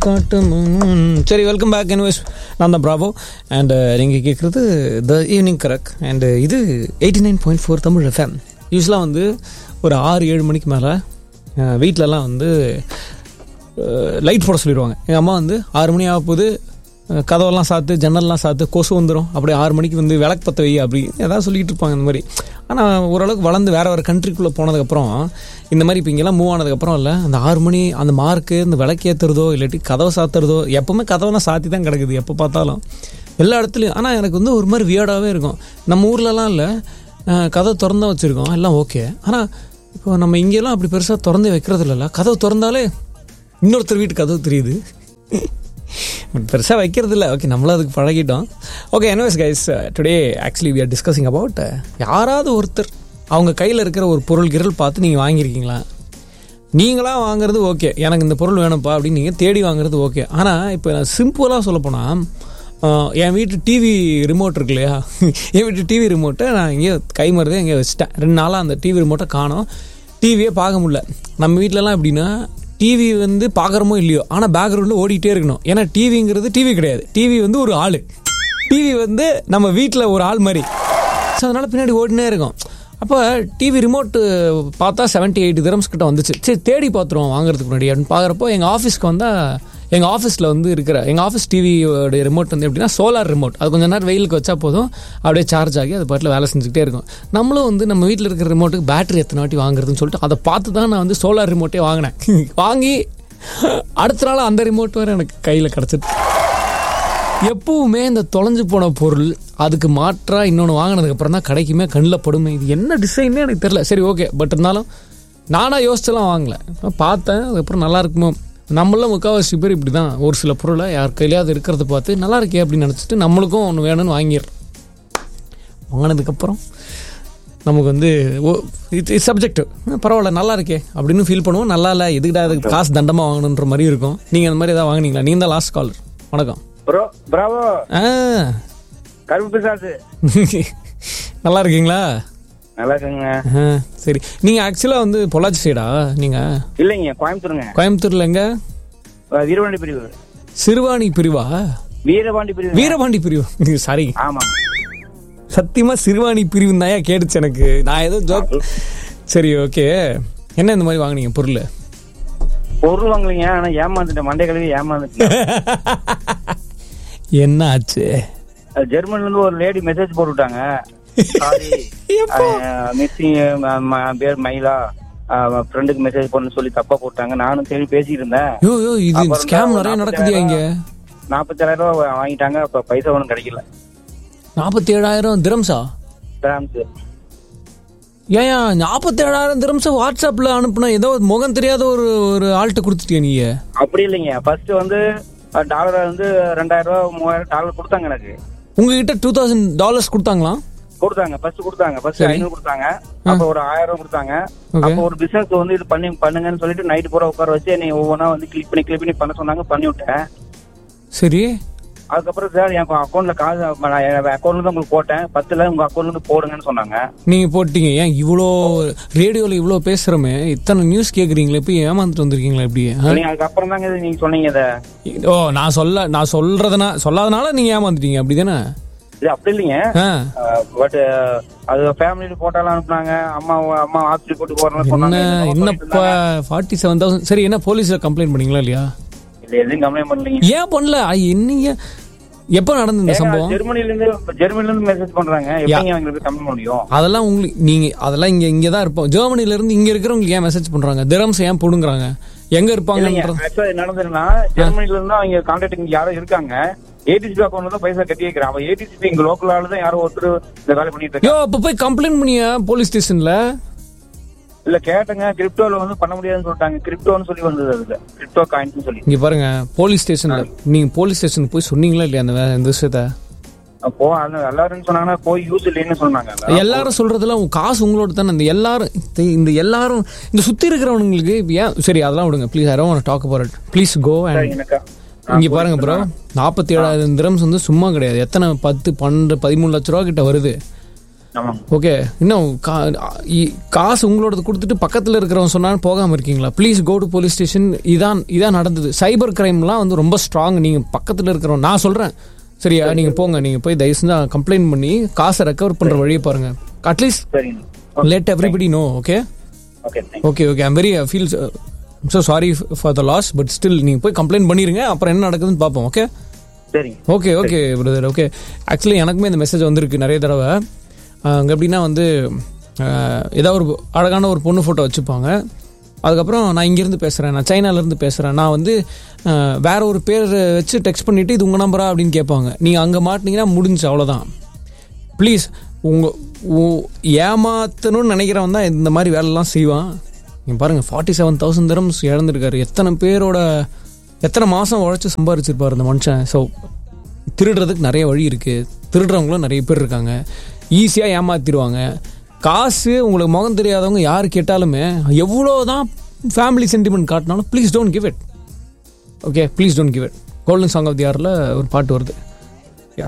காட்டு ம், சரி வெல்கம் பேக் என்வேஸ் நான் தான் ப்ராவோ அண்ட் நீங்கள் கேட்குறது த ஈவினிங் கரக் அண்ட் இது eighty nine point four Tamil FM யூஸ்வலாக வந்து ஒரு ஆறு ஏழு மணிக்கு மேலே வீட்டிலலாம் வந்து லைட் போட சொல்லிடுவாங்க எங்கள் அம்மா வந்து ஆறு மணி ஆக போகுது அஹ், கதவெல்லாம் சாத்து ஜன்னல்லாம் சாத்து கொசு வந்துடும் அப்படியே ஆறு மணிக்கு வந்து விளக்கு பற்ற வை அப்படி ஏதாவது சொல்லிட்டு இருப்பாங்க இந்த மாதிரி ஆனால் ஓரளவுக்கு வளர்ந்து வேறு வேறு கண்ட்ரிக்குள்ளே போனதுக்கப்புறம் இந்த மாதிரி இப்போ இங்கெல்லாம் மூவ் ஆனதுக்கப்புறம் இல்லை அந்த ஆறு மணி அந்த மார்க்கு இந்த விளக்கேற்றுறதோ இல்லாட்டி கதவை சாத்துறதோ எப்போவுமே கதவெல்லாம் சாத்தி தான் கிடக்குது எப்போ பார்த்தாலும் எல்லா இடத்துலையும் ஆனால் எனக்கு வந்து ஒரு மாதிரி வியர்டாகவே இருக்கும் நம்ம ஊர்லலாம் இல்லை கதவை திறந்தா வச்சுருக்கோம் எல்லாம் ஓகே ஆனால் இப்போ நம்ம இங்கெல்லாம் அப்படி பெருசாக திறந்தே வைக்கிறது இல்லைல்ல கதவு திறந்தாலே இன்னொருத்தர் வீட்டு கதவு தெரியுது பெருசாக வைக்கிறது இல்லை ஓகே நம்மளும் அதுக்கு பழகிட்டோம் okay anyways guys today actually we are discussing about யாராவது ஒருத்தர் அவங்க கையில் இருக்கிற ஒரு பொருள் கிரல் பார்த்து நீங்கள் வாங்கியிருக்கீங்களா நீங்களா வாங்குறது ஓகே எனக்கு இந்த பொருள் வேணும்ப்பா அப்படின்னு நீங்கள் தேடி வாங்குறது ஓகே ஆனால் இப்போ நான் சிம்பிளாக சொல்லப்போனால் என் வீட்டு டிவி ரிமோட் இருக்கு இல்லையா என் வீட்டு டிவி ரிமோட்டை நான் எங்கேயோ கை மருதே எங்கேயோ வச்சுட்டேன் ரெண்டு நாளாக அந்த டிவி ரிமோட்டை காணோம் டிவியே பார்க்க முடியல நம்ம வீட்டிலலாம் எப்படின்னா டிவி வந்து பார்க்குறமோ இல்லையோ ஆனால் பேக்ரவுண்டில் ஓடிட்டே இருக்கணும் ஏன்னா டிவிங்கிறது டிவி கிடையாது டிவி வந்து ஒரு ஆள் டிவி வந்து நம்ம வீட்டில் ஒரு ஆள் மாதிரி ஸோ அதனால் பின்னாடி ஓடினே இருக்கும் அப்போ டிவி ரிமோட்டு பார்த்தா செவன்ட்டி எயிட் திரம்ஸ் கிட்ட வந்துச்சு சரி தேடி பார்த்துருவோம் வாங்குறதுக்கு முன்னாடி அப்படின்னு பார்க்குறப்போ எங்கள் ஆஃபீஸ்க்கு வந்தால் எங்கள் ஆஃபீஸில் வந்து இருக்கிற எங்கள் ஆஃபீஸ் டிவியோட ரிமோட் வந்து எப்படின்னா சோலார் ரிமோட் அது கொஞ்ச நேரம் வெயிலுக்கு வச்சா போதும் அப்படியே சார்ஜ் ஆகி அது பாட்டில் வேலை செஞ்சுக்கிட்டே இருக்கும் நம்மளும் வந்து நம்ம வீட்டில் இருக்கிற ரிமோட்டுக்கு பேட்டரி எத்தனை வாட்டி வாங்குறதுன்னு சொல்லிட்டு அதை பார்த்து தான் நான் வந்து சோலார் ரிமோட்டே வாங்கினேன் வாங்கி அடுத்த நாள் அந்த ரிமோட் வேறு எனக்கு கையில் கிடச்சிது எப்பவுமே இந்த தொலைஞ்சு போன பொருள் அதுக்கு மாற்றா இன்னொன்று வாங்கினதுக்கு அப்புறம் தான் கிடைக்குமே கண்ணில் படுமே இது என்ன டிசைன்னே எனக்கு தெரியல சரி ஓகே பட் இருந்தாலும் நானாக யோசிச்செல்லாம் வாங்கல நான் பார்த்தேன் அதுக்கப்புறம் நல்லா இருக்குமோ நம்மளும் முக்கால்வாசி பேர் இப்படி தான் ஒரு சில பொருளை யார் கையிலையாவது இருக்கிறத பார்த்து நல்லா இருக்கே அப்படின்னு நினச்சிட்டு நம்மளுக்கும் ஒன்று வேணும்னு வாங்கிடுறோம் வாங்கினதுக்கப்புறம் நமக்கு வந்து ஓ இது சப்ஜெக்ட் பரவாயில்ல நல்லா இருக்கே அப்படின்னு ஃபீல் பண்ணுவோம் நல்லா இல்லை எதுக்கிட்ட அதுக்கு காசு தண்டமாக வாங்கணுன்ற மாதிரி இருக்கும் நீங்கள் அந்த மாதிரி ஏதாவது வாங்குனீங்களா நீங்கள் தான் லாஸ்ட் காலர் வணக்கம் ப்ரோ பிராவோ ஆ கருப்பு பிசாசு நல்லா இருக்கீங்களா நல்லா இருக்குங்க ஆ, சரி நீங்கள் ஆக்சுவலாக வந்து பொள்ளாச்சி சைடா நீங்கள் இல்லைங்க கோயம்புத்தூருங்க கோயம்புத்தூர்ல எங்க அஹ் வீரபாண்டி பிரிவு சிறுவாணி பிரிவா வீரபாண்டி பிரிவு வீரபாண்டி பிரிவு சாரி ஆமாங்க சத்தியமா சிறுவாணி பிரிவு தாயா கேட்டுச்சு எனக்கு நான் ஏதோ ஜோக் சரி ஓகே என்ன இந்த மாதிரி வாங்குனீங்க பொருள் பொருள் வாங்கலைங்க ஆனா ஏமாந்துட்டேன் மண்டை கழுவி ஏமாந்துட்டேன் என்ன ஆச்சு அஹ் ஜெர்மன்ல இருந்து ஒரு லேடி மெசேஜ் போட்டு விட்டாங்க சாரி மிஸ்ஸிங் பேர் மயிலா ஃப்ரெண்டுக்கு மெசேஜ் பண்ணு சொல்லி தப்பா போட்டாங்க நானும் சரி பேசிட்டு இருந்தேன் யோ யோ இது ஸ்கேம் நிறைய நடக்குது இங்க நாற்பத்தேழாயிரம் ரூபாய் வாங்கிட்டாங்க அப்ப பைசா ஒன்றும் கிடைக்கல நாற்பத்தி ஏழாயிரம் திரம்ஸா கிராம்ஸ் ஏன் நாற்பத்தி ஏழாயிரம் திரம்ஸை வாட்ஸ்அப்ல அனுப்புனா ஏதோ ஒரு முகம் தெரியாத ஒரு ஒரு ஆள்கிட்ட கொடுத்துட்டியா நீங்க அப்படி இல்லைங்க ஃபர்ஸ்ட் வந்து டாலர் வந்து ரெண்டாயிரம் ரூபாய் மூவாயிரம் டாலர் கொடுத்தாங்க எனக்கு உங்ககிட்ட டூ தௌசண்ட் டாலர்ஸ் கொடுத்தாங்களா கொடுத்தாங்க ஃபர்ஸ்ட் கொடுத்தாங்க ஃபர்ஸ்ட் ஐநூறு கொடுத்தாங்க அப்ப ஒரு ஆயிரம் கொடுத்தாங்க Okay. அப்ப ஒரு பிசினஸ் வந்து இது பண்ணி பண்ணுங்கன்னு சொல்லிட்டு நைட் பூரா உட்கார வச்சு நீ ஒவ்வொன்றா வந்து கிளிக் பண்ணி கிளிக் பண்ணி பண்ண சொன்னாங்க பண்ணி விட்டேன் சரி அதுக்கப்புறம் சார் என் அக்கௌண்ட்ல காசு நான் என் அக்கௌண்ட்ல தான் உங்களுக்கு போட்டேன் பத்துல உங்க அக்கௌண்ட்ல இருந்து போடுங்கன்னு சொன்னாங்க நீங்க போட்டீங்க ஏன் இவ்வளோ ரேடியோல இவ்வளோ பேசுறோமே இத்தனை நியூஸ் கேக்குறீங்களே போய் ஏமாந்துட்டு வந்திருக்கீங்களா இப்படி ஆ? நீங்க அதுக்கப்புறம் தாங்க இது நீங்க சொன்னீங்க இதை ஓ நான் சொல்ல நான் சொல்றதுனா சொல்லாதனால நீங்க ஏமாந்துட்டீங்க அப்படிதானே இது அப்படி இல்லைங்க ஆ பட் அது ஃபேமிலி போட்டோலாம் அனுப்புனாங்க அம்மா அம்மா ஹாஸ்பிட்டல் கூட்டு போறேன்னு என்ன சொன்னாங்க என்னப்பா ஃபார்ட்டி செவன் தௌசண்ட் சரி என்ன போலீஸ்ல கம்ப்ளைண்ட் பண்ணீங்களா இல்லையா இல்ல எதுவும் கம்ப்ளைண்ட் பண்ணலீங்க ஏன் பண்ணல ஐ, என்னங்க எப்போ நடந்தது இந்த சம்பவம் ஜெர்மனில இருந்து ஜெர்மனில இருந்து மெசேஜ் பண்றாங்க எப்படிங்க அவங்களுக்கு கம்ப்ளைண்ட் பண்ண முடியும் அதெல்லாம் உங்களுக்கு நீங்க அதெல்லாம் இங்க இங்க தான் இருப்போம் ஜெர்மனில இருந்து இங்க இருக்கிறவங்களுக்கு ஏன் மெசேஜ் பண்றாங்க திரம்ஸ் ஏன் புடுங்குறாங்க எங்க இருப்பாங்கன்றது ஆக்சுவலா நடந்ததுன்னா ஜெர்மனில இருந்து அவங்க கான்டாக்ட் இங்க யாரோ இருக்காங்க ஏடிசிபி அக்கௌண்ட்ல தான் பைசா கட்டி வைக்கிறான் அவன் ஏடிசிபி இங்க லோக்கல் ஆளு தான் யாரோ ஒருத்தர் இந்த வேலை பண்ணிட்டு யோ இருக்காங்க அப்ப போய் கம்ப்ளைண்ட் பண்ணியா போலீஸ் ஸ்டேஷன்ல இல்ல கேட்டங்க கிரிப்டோல வந்து பண்ண முடியாதுன்னு சொல்லிட்டாங்க கிரிப்டோன்னு சொல்லி வந்தது அதுல கிரிப்டோ காயின்ஸ் சொல்லி இங்க பாருங்க போலீஸ் ஸ்டேஷன்ல நீங்க போலீஸ் ஸ்டேஷன் போய் சொன்னீங்களா இல்லையா அந்த வே- இந்த விஷயத்த அப்போ அது எல்லாரும் சொன்னாங்கன்னா போய் யூஸ் இல்லைன்னு சொன்னாங்க எல்லாரும் சொல்றதுல உங்க காசு உங்களோட தானே இந்த எல்லாரும் இந்த- இந்த எல்லாரும் இந்த சுத்தி இருக்கிறவங்களுக்கு இப்ப ஏன் சரி அதெல்லாம் விடுங்க please I don't talk about please go and எனக்கு இங்க பாருங்க ப்ரோ நாற்பத்தி ஏழாயிரம் திரம்ஸ் வந்து சும்மா கிடையாது எத்தனை பத்து பன்னெண்டு பதிமூணு லட்ச ரூபா கிட்ட வருது ஆமாங்க ஓகே இன்னும் கா- இ- காசு உங்களோடது கொடுத்துட்டு பக்கத்தில் இருக்கிறவன் சொன்னாலும் போகாமல் இருக்கீங்களா please go to police station இதான் இதான் நடந்தது சைபர் கிரைம்லாம் வந்து ரொம்ப ஸ்ட்ராங் நீங்கள் பக்கத்தில் இருக்கிறவன் நான் சொல்கிறேன் சரியா நீங்கள் போங்க நீங்கள் போய் தயவு செஞ்சு கம்ப்ளைண்ட் பண்ணி காசை ரெக்கவர் பண்ணுற வழியை பாருங்கள் அட்லீஸ்ட் சரிங்க let everybody no okay okay thank okay okay I'm very feel so sorry for the loss but still நீங்கள் போய் கம்ப்ளைண்ட் பண்ணிடுங்க அப்புறம் என்ன நடக்குதுன்னு பார்ப்போம் ஓகே சரிங்க okay okay brother okay actually எனக்குமே இந்த மெசேஜ் வந்திருக்கு நிறைய தடவை அங்கே எப்படின்னா வந்து அஹ், ஏதாவது ஒரு அழகான ஒரு பொண்ணு ஃபோட்டோ வச்சுப்பாங்க அதுக்கப்புறம் நான் இங்கேருந்து பேசுகிறேன் நான் சைனாலேருந்து பேசுகிறேன் நான் வந்து அஹ், வேற ஒரு பேர் வச்சு டெக்ஸ்ட் பண்ணிவிட்டு இது உங்கள் நம்பரா அப்படின்னு கேட்பாங்க நீங்கள் அங்கே மாட்டினீங்கன்னா முடிஞ்சு அவ்வளோதான் ப்ளீஸ் உங்கள் ஏமாத்தணும்னு நினைக்கிறவன் தான் இந்த மாதிரி வேலைலாம் செய்வான் நீங்கள் பாருங்கள் ஃபார்ட்டி செவன் தௌசண்ட் தரம்ஸ் இழந்திருக்காரு எத்தனை பேரோட எத்தனை மாதம் உழைச்சி சம்பாரிச்சிருப்பார் அந்த மனுஷன் ஸோ திருடுறதுக்கு நிறைய வழி இருக்குது திருடுறவங்களும் நிறைய பேர் இருக்காங்க ஈஸியாக ஏமாத்திடுவாங்க காசு உங்களுக்கு முகம் தெரியாதவங்க யார் கேட்டாலுமே எவ்வளோ தான் ஃபேமிலி சென்டிமெண்ட் காட்டினாலும் please don't give it okay please don't give it golden song of the ஆரில் ஒரு பாட்டு வருது யா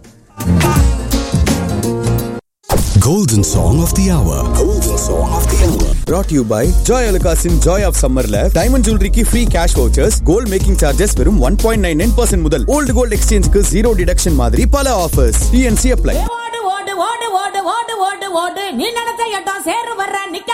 Golden Song of the Hour. Golden Song of the Hour. brought to you by Joy Alukasin Joy of Summerல diamond ஜுவல்லரிக்கு free cash vouchers gold making charges வெறும் one point nine nine percent முதல் old gold எக்ஸ்சேஞ்சுக்கு zero deduction மாதிரி பல offers DNC apply ஓடு ஓடு ஓடு ஓடு ஓடு ஓடு ஓடு நீ நடத்த இடம் சேரு வர்ற நிக்க